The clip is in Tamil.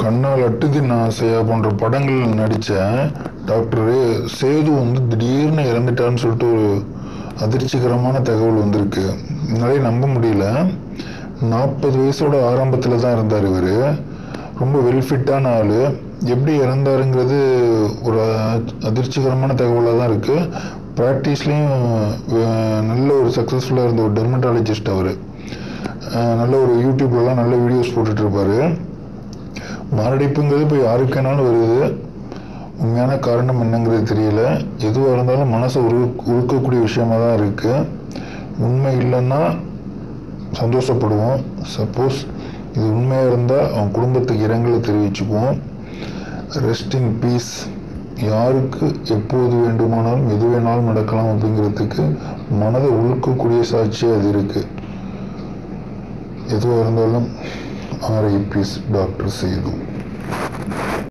கண்ணால் அட்டுதின் ஆசையா போன்ற படங்கள் நடித்த டாக்டர் சேது வந்து திடீர்னு இறந்துட்டான்னு சொல்லிட்டு ஒரு அதிர்ச்சிகரமான தகவல் வந்திருக்கு என்னாலே நம்ப முடியல நாற்பது வயசோட ஆரம்பத்தில் தான் இருந்தார் இவர் ரொம்ப வெல்ஃபிட்டான ஆள் எப்படி இறந்தாருங்கிறது ஒரு அதிர்ச்சிகரமான தகவலாக தான் இருக்குது ப்ராக்டிஸ்லேயும் நல்ல ஒரு சக்ஸஸ்ஃபுல்லாக இருந்த ஒரு டெர்மட்டாலஜிஸ்ட் அவர் நல்ல ஒரு யூடியூப்லலாம் நல்ல வீடியோஸ் போட்டுட்ருப்பாரு மாரடைப்புங்கிறது இப்போ யாருக்கேனாலும் வருது உண்மையான காரணம் என்னங்கிறது தெரியல எதுவாக இருந்தாலும் மனசை உரு உருக்கக்கூடிய விஷயமா தான் இருக்குது உண்மை இல்லைன்னா சந்தோஷப்படுவோம் சப்போஸ் இது உண்மையாக இருந்தால் அவன் குடும்பத்துக்கு இரங்கலை தெரிவிச்சுக்குவோம் ரெஸ்ட் இன் பீஸ் யாருக்கு எப்போது வேண்டுமானாலும் எது வேணாலும் நடக்கலாம் அப்படிங்கிறதுக்கு மனதை உழுக்கக்கூடிய சாட்சியாக அது இருக்குது எதுவாக இருந்தாலும் ஆர்ஐ பீஸ் டாக்டர் சேது